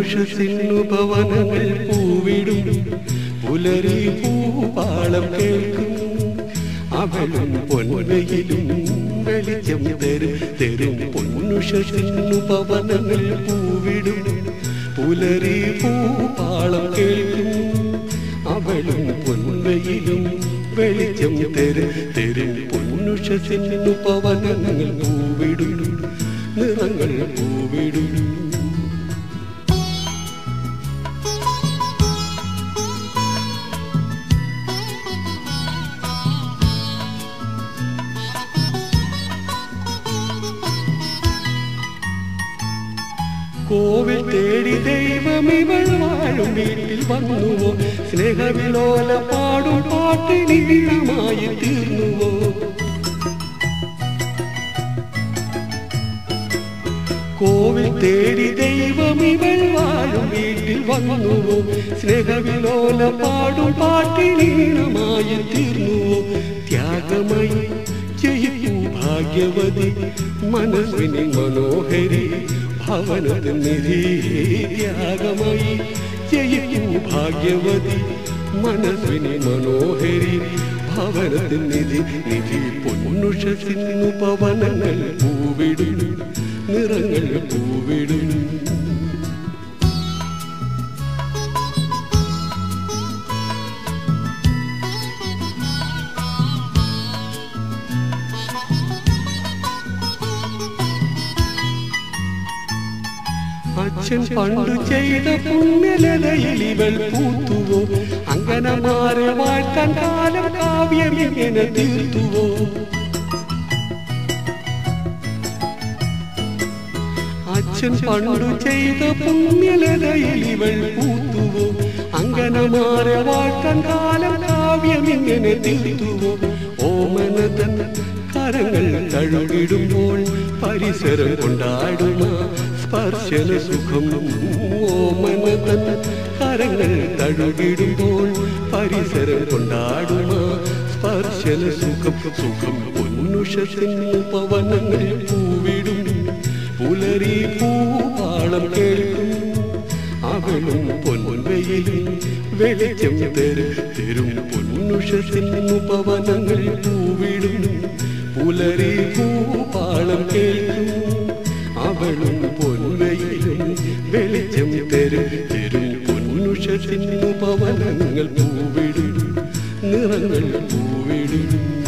പൊന്നുഷസിന്നു ഭവനങ്ങൾ പൂവിടും പുലരി പൂപാളം കേൾക്കും അവളും പൊൻവയിലും വെളിച്ചം തരും തരും പൊന്നുഷസിന്നു ഭവനങ്ങൾ പൂവിടും പുലരി പൂപാളം കേൾക്കും അവളും പൊൻവയിലും വെളിച്ചം തരും തരും പൊന്നുഷസിന്നു പവനങ്ങൾ പൂവിടും നിറങ്ങൾ പൂവിടും കോവിൽ തേടി ദൈവം ഇവൾ വാഴും വീട്ടിൽ വന്നുവോ സ്നേഹവിലോല പാടും പാട്ടിനീളമായി തീർന്നുവോ കോവിൽ തേടി ദൈവം ഇവൾ വാഴും വീട്ടിൽ വന്നുവോ സ്നേഹവിലോല പാടും പാട്ടിനീളമായി തീർന്നുവോ ത്യാഗമായി ജയിക്കൂ ഭാഗ്യവതി മനസ്സിനി മനോഹരി ഭവനത്തിൽ നിധി ത്യാഗമായി ജയിക്കൂ ഭാഗ്യവതി മനസ്സിനി മനോഹരി ഭവനത്തിൽ നിധി നിധി പൊന്നുഷസിന്നു പവനങ്ങൾ പൂവിടും നിറങ്ങൾ പൂവിടും അച്ഛൻ പണ്ടു ചെയ്ത പുണ്യലതയിൽ ഇവൾ പൂത്തുവോ അങ്കനമാരെ വാഴ്ത്താൻ കാലം കാവ്യം ഇങ്ങനെ തീർത്തുവോ അച്ഛൻ പണ്ടു ചെയ്ത പുണ്യലതയിൽ ഇവൾ പൂത്തുവോ അങ്കനമാരെ വാഴ്ത്താൻ കാലം കാവ്യം ഇങ്ങനെ തീർത്തുവോ ഓമനതൻ കരങ്ങൾ തഴുകിടുമ്പോൾ പരിസരം കൊണ്ടാടുന്ന സ്പർശന സുഖം ഓമനതൻ കരങ്ങൾ തഴുകിടുമ്പോൾ പരിസരം കൊണ്ടാടുന്ന സ്പർശന സുഖം സുഖം പൊന്നുഷസിന് പവനങ്ങൾ പൂവിടും പുലരി പൂപാളം കേൾക്കും അവളും പൊൻവയിലും വെളിച്ചം തരും തരും പൊന്നുഷസിന്നു പവനങ്ങൾ പൂവിടും പുലരി പൂപാളം കേൾക്കും അവളും പൊൻവയിലും വെളിച്ചം തരും തരും പൊന്നുഷസിന്നു പവനങ്ങൾ പൂവിടും നിറങ്ങൾ പൂവിടും